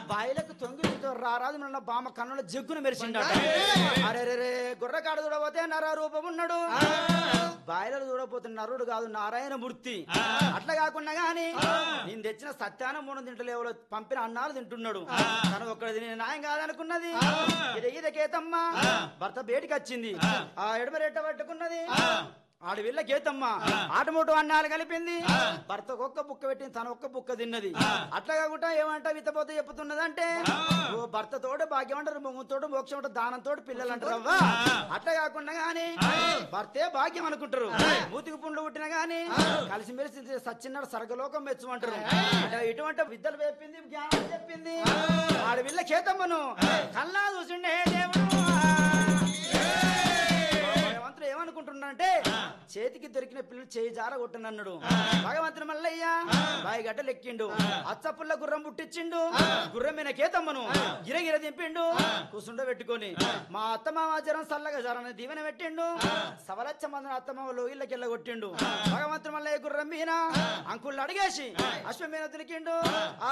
బాయిలకు తొంగి రారాదు మన బామ కన్నుల జగ్గును మెరిసిండట అరే రే రే గుర్ర కాడ చూడబోతే నర రూపం ఉన్నాడు బాయిలలో చూడబోతే నరుడు కాదు నారాయణ మూర్తి అట్లా కాకుండా గాని నేను తెచ్చిన సత్యానం మూడు తింటలేవులో పంపిన అన్నాలు తింటున్నాడు తను ఒక్కడిది నేను న్యాయం కాదనుకున్నది ఇది ఇదకేతమ్మా భర్త బయటికి వచ్చింది ఆ ఎడమరెట్ట పట్టుకున్నది ఆడు వీళ్ళ గీతమ్మ ఆటమోటు అన్నాలు కలిపింది భర్త ఒక్క బుక్క పెట్టింది తన ఒక్క బుక్క తిన్నది అట్లా కాకుండా ఏమంటా విత్తపోతే చెప్పుతున్నదంటే ఓ భర్త తోడు భాగ్యం అంటారు మొగ్గుతోడు మోక్షం అంటారు దానం తోడు పిల్లలు అంటారు అవ్వా అట్లా కాకుండా గాని భర్తే భాగ్యం అనుకుంటారు మూతికి పుండ్లు పుట్టిన గాని కలిసిమెలిసి సచ్చిన్నాడు సర్గలోకం మెచ్చమంటారు అంటే ఇటువంటి విద్యలు వేపింది జ్ఞానం చెప్పింది ఆడు వీళ్ళ కేతమ్మను కల్లా చూసిండే దేవుడు భగవంతుడు ఏమనుకుంటున్నాడంటే చేతికి దొరికిన పిల్లలు చేయి జార కొట్టనన్నాడు భగవంతుడు మల్లయ్య బాయి గడ్డలు ఎక్కిండు అచ్చపుల్ల గుర్రం పుట్టించిండు గుర్రం మీద కేతమ్మను గిరగిర దింపిండు కూసుండ పెట్టుకొని మా అత్తమామ జరం సల్లగా జరని దీవెన పెట్టిండు సవలచ్చ మందిన అత్తమామ లోగిళ్ళకెళ్ళ కొట్టిండు భగవంతుడు మల్లయ్య గుర్రం మీద అంకుళ్ళు అడిగేసి అశ్వం మీద దొరికిండు ఆ